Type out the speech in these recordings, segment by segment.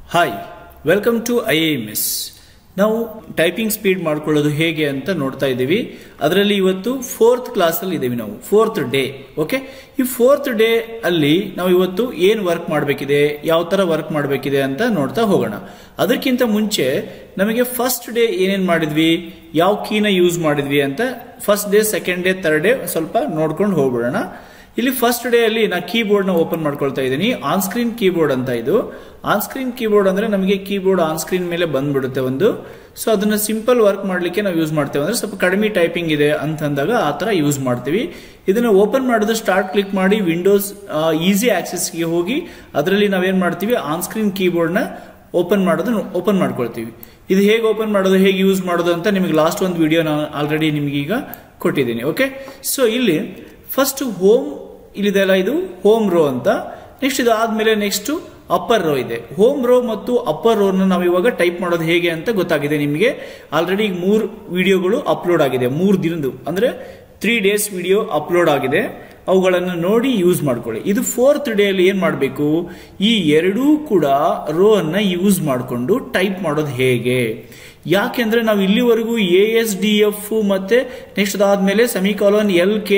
hi welcome to I M S ನಾವು typing speed ಮಾಡ್ಕೊಳ್ಳೋದು ಹೇಗೆ ಅಂತ ನೋಡ್ತಾ ಇದ್ದೀವಿ ಅದರಲ್ಲಿ ಇವತ್ತು ಫೋರ್ತ್ ಕ್ಲಾಸ್ ಅಲ್ಲಿ ಇದ್ದೀವಿ ನಾವು ಫೋರ್ತ್ ಡೇ ಓಕೆ ಈ ಫೋರ್ತ್ ಡೇ ಅಲ್ಲಿ ನಾವು ಇವತ್ತು ಏನ್ ವರ್ಕ್ ಮಾಡಬೇಕಿದೆ ಯಾವ ತರ ವರ್ಕ್ ಮಾಡಬೇಕಿದೆ ಅಂತ ನೋಡ್ತಾ ಹೋಗೋಣ ಅದಕ್ಕಿಂತ ಮುಂಚೆ ನಮಗೆ ಫಸ್ಟ್ ಡೇ ಏನೇನ್ ಮಾಡಿದ್ವಿ ಯಾವ ಕೀನ ಯೂಸ್ ಮಾಡಿದ್ವಿ ಅಂತ first day second day third day ಸ್ವಲ್ಪ ನೋಡ್ಕೊಂಡು ಹೋಗ್ಬಿಡೋಣ ಇಲ್ಲಿ ಫಸ್ಟ್ ಡೇ ಅಲ್ಲಿ ನಾ ಕೀಬೋರ್ಡ್ ನ ಓಪನ್ ಮಾಡ್ಕೊಳ್ತಾ ಇದ್ದೀನಿ ಆನ್ ಸ್ಕ್ರೀನ್ ಕೀಬೋರ್ಡ್ ಅಂತ ಇದು ಆನ್ ಸ್ಕ್ರೀನ್ ಕೀಬೋರ್ಡ್ ಅಂದ್ರೆ ನಮಗೆ ಕೀಬೋರ್ಡ್ ಆನ್ ಸ್ಕ್ರೀನ್ ಮೇಲೆ ಬಂದ್ಬಿಡುತ್ತೆ ಒಂದು ಸೊ ಅದನ್ನ ಸಿಂಪಲ್ ವರ್ಕ್ ಮಾಡ್ಲಿಕ್ಕೆ ನಾವು ಯೂಸ್ ಮಾಡ್ತೇವೆ ಅಂದ್ರೆ ಸ್ವಲ್ಪ ಕಡಿಮೆ ಟೈಪಿಂಗ್ ಇದೆ ಅಂತಂದಾಗ ಆ ತರ ಯೂಸ್ ಮಾಡ್ತೀವಿ ಇದನ್ನ ಓಪನ್ ಮಾಡೋದು ಸ್ಟಾರ್ಟ್ ಕ್ಲಿಕ್ ಮಾಡಿ ವಿಂಡೋಸ್ ಈಸಿ ಗೆ ಹೋಗಿ ಅದರಲ್ಲಿ ನಾವೇನ್ ಮಾಡ್ತೀವಿ ಆನ್ ಸ್ಕ್ರೀನ್ ಕೀಬೋರ್ಡ್ ನ ಓಪನ್ ಮಾಡೋದು ಓಪನ್ ಮಾಡ್ಕೊಳ್ತೀವಿ ಇದು ಹೇಗೆ ಓಪನ್ ಮಾಡೋದು ಹೇಗೆ ಯೂಸ್ ಮಾಡೋದು ಅಂತ ನಿಮಗೆ ಲಾಸ್ಟ್ ಒಂದು ವಿಡಿಯೋ ನಾನು ಆಲ್ರೆಡಿ ನಿಮ್ಗೆ ಈಗ ಕೊಟ್ಟಿದ್ದೀನಿ ಓಕೆ ಸೊ ಇಲ್ಲಿ ಫಸ್ಟ್ ಹೋಮ್ ಇಲ್ಲಿದೆಲ್ಲ ಇದು ಹೋಮ್ ರೋ ಅಂತ ನೆಕ್ಸ್ಟ್ ಇದು ಆದ್ಮೇಲೆ ನೆಕ್ಸ್ಟ್ ಅಪ್ಪರ್ ರೋ ಇದೆ ಹೋಮ್ ರೋ ಮತ್ತು ಅಪ್ಪರ್ ರೋ ನಾವು ಇವಾಗ ಟೈಪ್ ಮಾಡೋದು ಹೇಗೆ ಅಂತ ಗೊತ್ತಾಗಿದೆ ನಿಮಗೆ ಆಲ್ರೆಡಿ ಈಗ ಮೂರು ವಿಡಿಯೋಗಳು ಅಪ್ಲೋಡ್ ಆಗಿದೆ ಮೂರು ದಿನದ್ದು ಅಂದ್ರೆ ತ್ರೀ ಡೇಸ್ ವಿಡಿಯೋ ಅಪ್ಲೋಡ್ ಆಗಿದೆ ಅವುಗಳನ್ನು ನೋಡಿ ಯೂಸ್ ಮಾಡ್ಕೊಳ್ಳಿ ಇದು ಫೋರ್ತ್ ಡೇ ಅಲ್ಲಿ ಏನ್ ಮಾಡಬೇಕು ಈ ಎರಡೂ ಕೂಡ ರೋ ಅನ್ನ ಯೂಸ್ ಮಾಡಿಕೊಂಡು ಟೈಪ್ ಮಾಡೋದು ಹೇಗೆ ಯಾಕೆಂದ್ರೆ ನಾವು ಇಲ್ಲಿವರೆಗೂ ಎ ಎಸ್ ಡಿ ಎಫ್ ಮತ್ತೆ ನೆಕ್ಸ್ಟ್ ಅದಾದ್ಮೇಲೆ ಸೆಮಿಕಾಲನ್ ಎಲ್ ಕೆ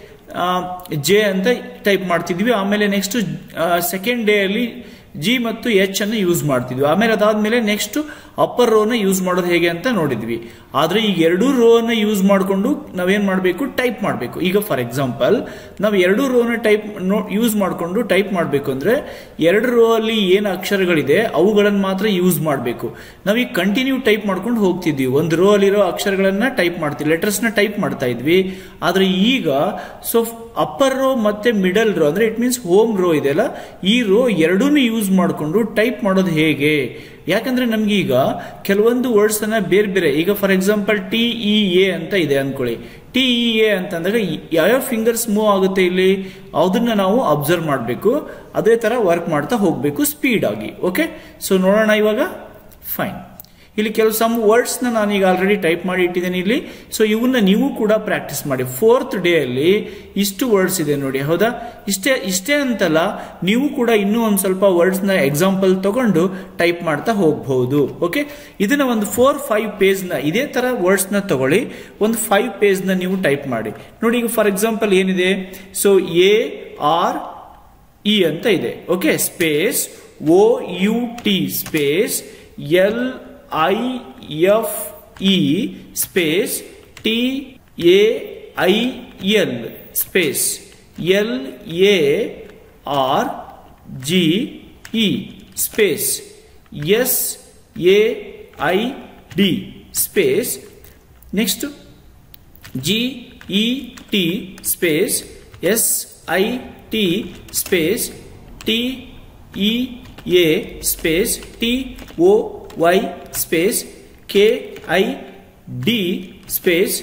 ಜೆ ಅಂತ ಟೈಪ್ ಮಾಡ್ತಿದ್ವಿ ಆಮೇಲೆ ನೆಕ್ಸ್ಟ್ ಸೆಕೆಂಡ್ ಡೇ ಅಲ್ಲಿ ಜಿ ಮತ್ತು ಎಚ್ ಅನ್ನು ಯೂಸ್ ಮಾಡ್ತಿದ್ವಿ ಆಮೇಲೆ ಅದಾದ್ಮೇಲೆ ನೆಕ್ಸ್ಟ್ ಅಪ್ಪರ್ ರೋನ ಯೂಸ್ ಮಾಡೋದು ಹೇಗೆ ಅಂತ ನೋಡಿದ್ವಿ ಆದ್ರೆ ಈಗ ಎರಡೂ ರೋ ಅನ್ನ ಯೂಸ್ ಮಾಡಿಕೊಂಡು ನಾವೇನ್ ಮಾಡಬೇಕು ಟೈಪ್ ಮಾಡಬೇಕು ಈಗ ಫಾರ್ ಎಕ್ಸಾಂಪಲ್ ನಾವು ಎರಡು ರೋನ ಟೈಪ್ ಯೂಸ್ ಮಾಡಿಕೊಂಡು ಟೈಪ್ ಮಾಡಬೇಕು ಅಂದ್ರೆ ಎರಡು ರೋ ಅಲ್ಲಿ ಏನು ಅಕ್ಷರಗಳಿದೆ ಅವುಗಳನ್ನು ಮಾತ್ರ ಯೂಸ್ ಮಾಡಬೇಕು ನಾವೀಗ ಕಂಟಿನ್ಯೂ ಟೈಪ್ ಮಾಡ್ಕೊಂಡು ಹೋಗ್ತಿದ್ವಿ ಒಂದು ರೋ ಅಲ್ಲಿರೋ ಅಕ್ಷರಗಳನ್ನ ಟೈಪ್ ಮಾಡ್ತೀವಿ ಲೆಟರ್ಸ್ ನ ಟೈಪ್ ಮಾಡ್ತಾ ಇದ್ವಿ ಆದ್ರೆ ಈಗ ಸೊ ಅಪ್ಪರ್ ರೋ ಮತ್ತೆ ಮಿಡಲ್ ರೋ ಅಂದ್ರೆ ಇಟ್ ಮೀನ್ಸ್ ಹೋಮ್ ರೋ ಇದೆಯಲ್ಲ ಈ ರೋ ಎರಡೂನು ಯೂಸ್ ಮಾಡಿಕೊಂಡು ಟೈಪ್ ಮಾಡೋದು ಹೇಗೆ ಯಾಕಂದ್ರೆ ನಮ್ಗೆ ಈಗ ಕೆಲವೊಂದು ವರ್ಡ್ಸ್ ಅನ್ನ ಬೇರೆ ಬೇರೆ ಈಗ for example T E A ಅಂತ ಇದೆ ಅನ್ಕೊಳ್ಳಿ ಟಿ ಇ ಎ ಅಂತಂದಾಗ ಯಾವ್ಯಾವ ಫಿಂಗರ್ಸ್ ಮೂವ್ ಆಗುತ್ತೆ ಇಲ್ಲಿ ಅದನ್ನ ನಾವು ಅಬ್ಸರ್ವ್ ಮಾಡಬೇಕು ಅದೇ ತರ ವರ್ಕ್ ಮಾಡ್ತಾ ಹೋಗ್ಬೇಕು ಸ್ಪೀಡ್ ಆಗಿ ಓಕೆ ಸೊ ನೋಡೋಣ ಇವಾಗ ಫೈನ್ ಇಲ್ಲಿ ಕೆಲವು ಸಮ್ ವರ್ಡ್ಸ್ ನ ನಾನೀಗ ಆಲ್ರೆಡಿ ಟೈಪ್ ಮಾಡಿ ಇಟ್ಟಿದ್ದೇನೆ ಇಲ್ಲಿ ಸೊ ಇವನ್ನ ನೀವು ಕೂಡ ಪ್ರಾಕ್ಟೀಸ್ ಮಾಡಿ ಫೋರ್ತ್ ಡೇ ಅಲ್ಲಿ ಇಷ್ಟು ವರ್ಡ್ಸ್ ಇದೆ ನೋಡಿ ಹೌದಾ ಇಷ್ಟೇ ಇಷ್ಟೇ ಅಂತಲ್ಲ ನೀವು ಕೂಡ ಇನ್ನೂ ಒಂದು ಸ್ವಲ್ಪ ವರ್ಡ್ಸ್ ನ ಎಕ್ಸಾಂಪಲ್ ತಗೊಂಡು ಟೈಪ್ ಮಾಡ್ತಾ ಹೋಗಬಹುದು ಓಕೆ ಇದನ್ನ ಒಂದು ಫೋರ್ ಫೈವ್ ಪೇಜ್ ನ ಇದೇ ತರ ವರ್ಡ್ಸ್ ನ ತಗೊಳ್ಳಿ ಒಂದು ಫೈವ್ ಪೇಜ್ ನ ನೀವು ಟೈಪ್ ಮಾಡಿ ನೋಡಿ ಈಗ ಫಾರ್ ಎಕ್ಸಾಂಪಲ್ ಏನಿದೆ ಸೊ ಎ ಆರ್ ಇ ಅಂತ ಇದೆ okay space O U T space L I F E space T A I L space L A R G E space S A I D space next G E T space S I T space T E A space T O Y space K I D space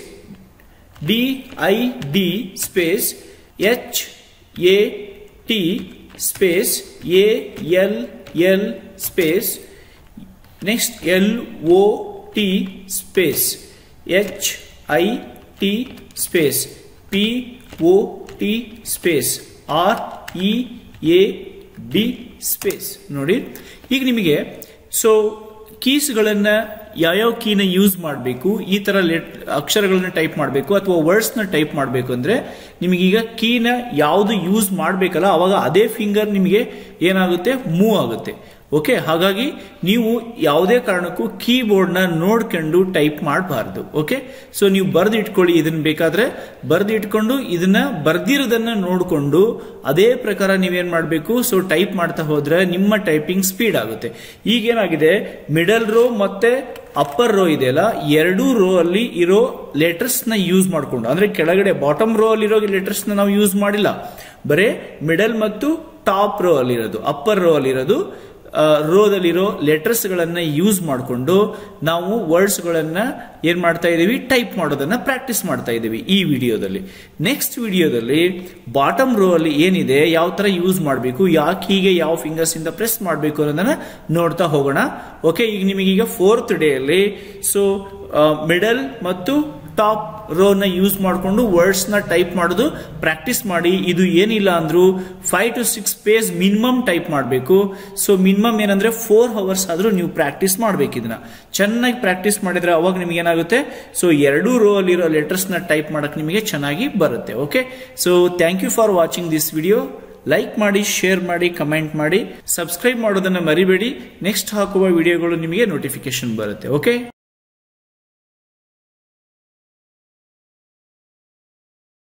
D I D space H A T space A L L space next L O T space H I T space P O T space R E A D space ನೋಡಿ ಈಗ ನಿಮಗೆ so ಕೀಸ್ಗಳನ್ನ ಯಾವ್ಯಾವ ಕೀನ use ಮಾಡಬೇಕು ಈ ತರ let ಅಕ್ಷರಗಳನ್ನ type ಮಾಡಬೇಕು ಅಥವಾ words ನ ಟೈಪ್ ಮಾಡಬೇಕು ಅಂದ್ರೆ ನಿಮಗೀಗ ಕೀನ ಯಾವುದು ಯೂಸ್ ಮಾಡಬೇಕಲ್ಲ ಅವಾಗ ಅದೇ ಫಿಂಗರ್ ನಿಮಗೆ ಏನಾಗುತ್ತೆ ಮೂವ್ ಆಗುತ್ತೆ ಓಕೆ ಹಾಗಾಗಿ ನೀವು ಯಾವುದೇ ಕಾರಣಕ್ಕೂ ಕೀಬೋರ್ಡ್ ನ ನೋಡ್ಕೊಂಡು ಟೈಪ್ ಮಾಡಬಾರ್ದು ಓಕೆ ಸೊ ನೀವು ಬರೆದು ಇಟ್ಕೊಳ್ಳಿ ಇದನ್ನ ಬೇಕಾದ್ರೆ ಬರೆದು ಇಟ್ಕೊಂಡು ಇದನ್ನ ಬರ್ದಿರೋದನ್ನ ನೋಡಿಕೊಂಡು ಅದೇ ಪ್ರಕಾರ ನೀವೇನ್ ಮಾಡಬೇಕು ಸೊ ಟೈಪ್ ಮಾಡ್ತಾ ಹೋದ್ರೆ ನಿಮ್ಮ ಟೈಪಿಂಗ್ ಸ್ಪೀಡ್ ಆಗುತ್ತೆ ಈಗೇನಾಗಿದೆ ಮಿಡಲ್ ರೋ ಮತ್ತೆ ಅಪ್ಪರ್ ರೋ ಇದೆಯಲ್ಲ ಎರಡೂ ರೋ ಅಲ್ಲಿ ಇರೋ ಲೆಟರ್ಸ್ ನ ಯೂಸ್ ಮಾಡಿಕೊಂಡು ಅಂದ್ರೆ ಕೆಳಗಡೆ ಬಾಟಮ್ ರೋ ಅಲ್ಲಿರೋ ಲೆಟರ್ಸ್ ನ ನಾವು ಯೂಸ್ ಮಾಡಿಲ್ಲ ಬರೇ ಮಿಡಲ್ ಮತ್ತು ಟಾಪ್ ರೋ ಅಲ್ಲಿರೋದು ಅಪ್ಪರ್ ರೋ ಅಲ್ಲಿರೋದು ರೋದಲ್ಲಿರೋ ಲೆಟರ್ಸ್ ಗಳನ್ನ ಯೂಸ್ ಮಾಡಿಕೊಂಡು ನಾವು ವರ್ಡ್ಸ್ ಗಳನ್ನ ಏನ್ ಮಾಡ್ತಾ ಇದೀವಿ ಟೈಪ್ ಮಾಡೋದನ್ನ ಪ್ರಾಕ್ಟೀಸ್ ಮಾಡ್ತಾ ಇದೀವಿ ಈ ವಿಡಿಯೋದಲ್ಲಿ ನೆಕ್ಸ್ಟ್ ವಿಡಿಯೋದಲ್ಲಿ ಬಾಟಮ್ ರೋ ಅಲ್ಲಿ ಏನಿದೆ ಯಾವ ತರ ಯೂಸ್ ಮಾಡಬೇಕು ಯಾಕೆ ಹೀಗೆ ಯಾವ ಫಿಂಗರ್ಸ್ ಇಂದ ಪ್ರೆಸ್ ಮಾಡಬೇಕು ಅನ್ನೋದನ್ನ ನೋಡ್ತಾ ಹೋಗೋಣ ಓಕೆ ಈಗ ನಿಮಗೀಗ ಫೋರ್ತ್ ಡೇ ಅಲ್ಲಿ ಸೊ ಮಿಡಲ್ ಮತ್ತು ಟಾಪ್ ರೋನ ಯೂಸ್ ಮಾಡಿಕೊಂಡು ವರ್ಡ್ಸ್ ನ ಟೈಪ್ ಮಾಡೋದು ಪ್ರಾಕ್ಟೀಸ್ ಮಾಡಿ ಇದು ಏನಿಲ್ಲ ಅಂದ್ರೂ five to six page minimum type ಮಾಡಬೇಕು ಸೊ ಮಿನಿಮಮ್ ಏನಂದ್ರೆ ಫೋರ್ ಅವರ್ಸ್ ಆದ್ರೂ ನೀವು ಪ್ರಾಕ್ಟೀಸ್ ಮಾಡ್ಬೇಕು ಇದನ್ನ ಚೆನ್ನಾಗಿ ಪ್ರಾಕ್ಟೀಸ್ ಮಾಡಿದ್ರೆ ಅವಾಗ ನಿಮ್ಗೆ ಏನಾಗುತ್ತೆ ಸೊ ಎರಡೂ ರೋ ಅಲ್ಲಿರೋ ಲೆಟರ್ಸ್ ನ ಟೈಪ್ ಮಾಡಕ್ ನಿಮಗೆ ಚೆನ್ನಾಗಿ ಬರುತ್ತೆ okay so thank you for watching this video like ಮಾಡಿ ಶೇರ್ ಮಾಡಿ ಕಮೆಂಟ್ ಮಾಡಿ ಸಬ್ಸ್ಕ್ರೈಬ್ ಮಾಡೋದನ್ನ ಮರಿಬೇಡಿ ನೆಕ್ಸ್ಟ್ ಹಾಕುವ ವಿಡಿಯೋಗಳು ನಿಮಗೆ ನೋಟಿಫಿಕೇಶನ್ ಬರುತ್ತೆ ಓಕೆ